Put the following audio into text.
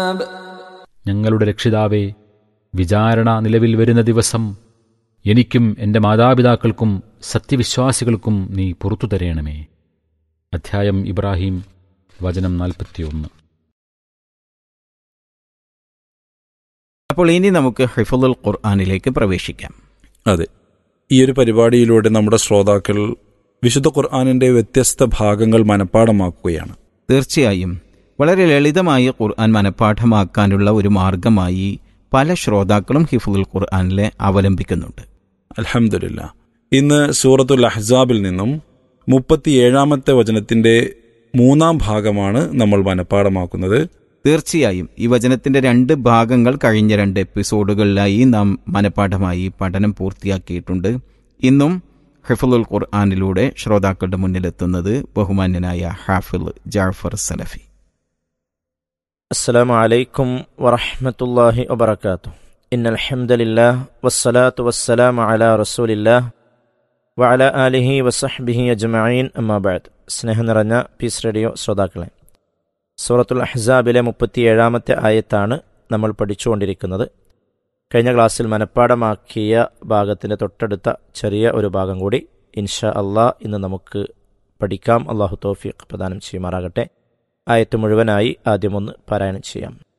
ഞങ്ങളുടെ രക്ഷിതാവേ വിചാരണ നിലവിൽ വരുന്ന ദിവസം എനിക്കും എൻ്റെ മാതാപിതാക്കൾക്കും സത്യവിശ്വാസികൾക്കും നീ പുറത്തു തരേണമേ അധ്യായം ഇബ്രാഹിം വചനം നാൽപ്പത്തിയൊന്ന് അപ്പോൾ ഇനി നമുക്ക് ഹിഫുൽ ഖുർആാനിലേക്ക് പ്രവേശിക്കാം അതെ ഈ ഒരു പരിപാടിയിലൂടെ നമ്മുടെ ശ്രോതാക്കൾ വിശുദ്ധ ഖുർആാനിന്റെ വ്യത്യസ്ത ഭാഗങ്ങൾ മനഃപ്പാടമാക്കുകയാണ് തീർച്ചയായും വളരെ ലളിതമായി ഖുർആൻ മനഃപ്പാഠമാക്കാനുള്ള ഒരു മാർഗമായി പല ശ്രോതാക്കളും ഹിഫുൽ ഖുർആാനിലെ അവലംബിക്കുന്നുണ്ട് അൽഹംദുലില്ല ഇന്ന് സൂറത്തുൽ അഹ്സാബിൽ നിന്നും മുപ്പത്തിയേഴാമത്തെ വചനത്തിന്റെ മൂന്നാം ഭാഗമാണ് നമ്മൾ മനഃപ്പാടമാക്കുന്നത് തീർച്ചയായും ഈ വചനത്തിന്റെ രണ്ട് ഭാഗങ്ങൾ കഴിഞ്ഞ രണ്ട് എപ്പിസോഡുകളിലായി നാം മനഃപ്പാഠമായി പഠനം പൂർത്തിയാക്കിയിട്ടുണ്ട് ഇന്നും ഹിഫുൽ ഖുർആാനിലൂടെ ശ്രോതാക്കളുടെ മുന്നിലെത്തുന്നത് ബഹുമാന്യനായ ഹാഫിൽ ജാഫർ സലഫി السلام عليكم ورحمة الله وبركاته إن الحمد لله والصلاة والسلام على رسول الله وعلى آله وصحبه أجمعين أما بعد സ്നേഹം നിറഞ്ഞ പീസ് റേഡിയോ ശ്രോതാക്കളെ സൂറത്തുൽ അഹ്സാബിലെ മുപ്പത്തിയേഴാമത്തെ ആയത്താണ് നമ്മൾ പഠിച്ചുകൊണ്ടിരിക്കുന്നത് കഴിഞ്ഞ ക്ലാസ്സിൽ മനഃപ്പാടമാക്കിയ ഭാഗത്തിൻ്റെ തൊട്ടടുത്ത ചെറിയ ഒരു ഭാഗം കൂടി ഇൻഷാ അള്ളാ ഇന്ന് നമുക്ക് പഠിക്കാം അള്ളാഹു തോഫീഖ് പ്രദാനം ചെയ്യുമാറാകട്ടെ ആയത്ത് മുഴുവനായി ആദ്യമൊന്ന് പാരായണം ചെയ്യാം